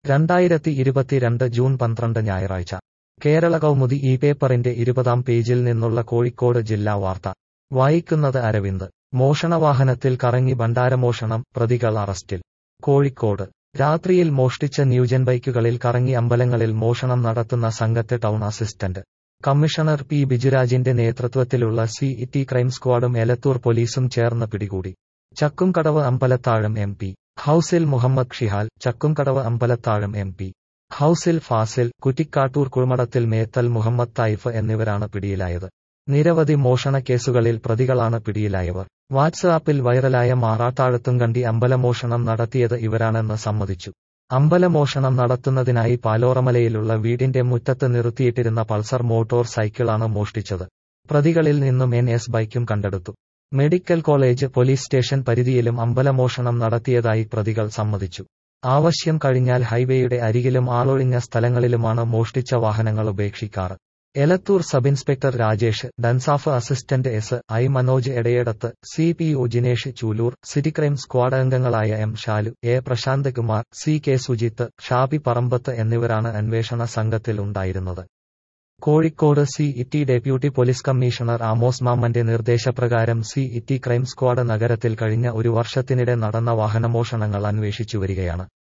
രണ്ടായിരത്തി ഇരുപത്തിരണ്ട് ജൂൺ പന്ത്രണ്ട് ഞായറാഴ്ച കേരള കൗമുദി ഈ പേപ്പറിന്റെ ഇരുപതാം പേജിൽ നിന്നുള്ള കോഴിക്കോട് ജില്ലാ വാർത്ത വായിക്കുന്നത് അരവിന്ദ് മോഷണവാഹനത്തിൽ കറങ്ങി ഭണ്ഡാരമോഷണം പ്രതികൾ അറസ്റ്റിൽ കോഴിക്കോട് രാത്രിയിൽ മോഷ്ടിച്ച ന്യൂജൻ ബൈക്കുകളിൽ കറങ്ങി അമ്പലങ്ങളിൽ മോഷണം നടത്തുന്ന സംഘത്തെ ടൗൺ അസിസ്റ്റന്റ് കമ്മീഷണർ പി ബിജുരാജിന്റെ നേതൃത്വത്തിലുള്ള സി ടി ക്രൈം സ്ക്വാഡും എലത്തൂർ പോലീസും ചേർന്ന് പിടികൂടി ചക്കുംകടവ് അമ്പലത്താഴം എം പി ഹൌസിൽ മുഹമ്മദ് ഷിഹാൽ ചക്കുംകടവ് അമ്പലത്താഴം എം പി ഹൌസിൽ ഫാസിൽ കുറ്റിക്കാട്ടൂർ കുൾമടത്തിൽ മേത്തൽ മുഹമ്മദ് തായിഫ് എന്നിവരാണ് പിടിയിലായത് നിരവധി മോഷണ കേസുകളിൽ പ്രതികളാണ് പിടിയിലായവർ വാട്സ്ആപ്പിൽ വൈറലായ മാറാത്താഴത്തുംകണ്ടി അമ്പലമോഷണം നടത്തിയത് ഇവരാണെന്ന് സമ്മതിച്ചു അമ്പലമോഷണം നടത്തുന്നതിനായി പാലോറമലയിലുള്ള വീടിന്റെ മുറ്റത്ത് നിർത്തിയിട്ടിരുന്ന പൾസർ മോട്ടോർ സൈക്കിളാണ് മോഷ്ടിച്ചത് പ്രതികളിൽ നിന്നും എൻ എസ് ബൈക്കും കണ്ടെടുത്തു മെഡിക്കൽ കോളേജ് പോലീസ് സ്റ്റേഷൻ പരിധിയിലും അമ്പലമോഷണം നടത്തിയതായി പ്രതികൾ സമ്മതിച്ചു ആവശ്യം കഴിഞ്ഞാൽ ഹൈവേയുടെ അരികിലും ആളൊഴിഞ്ഞ സ്ഥലങ്ങളിലുമാണ് മോഷ്ടിച്ച വാഹനങ്ങൾ ഉപേക്ഷിക്കാറ് Elathur sub inspector Rajesh DANSAF assistant S I Manoj Edayedath C P O Jinesh Chulur city crime squad അംഗങ്ങളായ M Shalu A Prashanth Kumar C K Sujith Shabi Parambath എന്നിവരാണ് അന്വേഷണ സംഘത്തിൽ ഉണ്ടായിരുന്നത് Kozhikode city deputy police commissioner Amos മാമ്മന്റെ നിർദ്ദേശപ്രകാരം സി ഇറ്റി ക്രൈം സ്ക്വാഡ് നഗരത്തിൽ കഴിഞ്ഞ ഒരു വർഷത്തിനിടെ നടന്ന വാഹനമോഷണങ്ങൾ അന്വേഷിച്ചു വരികയാണ്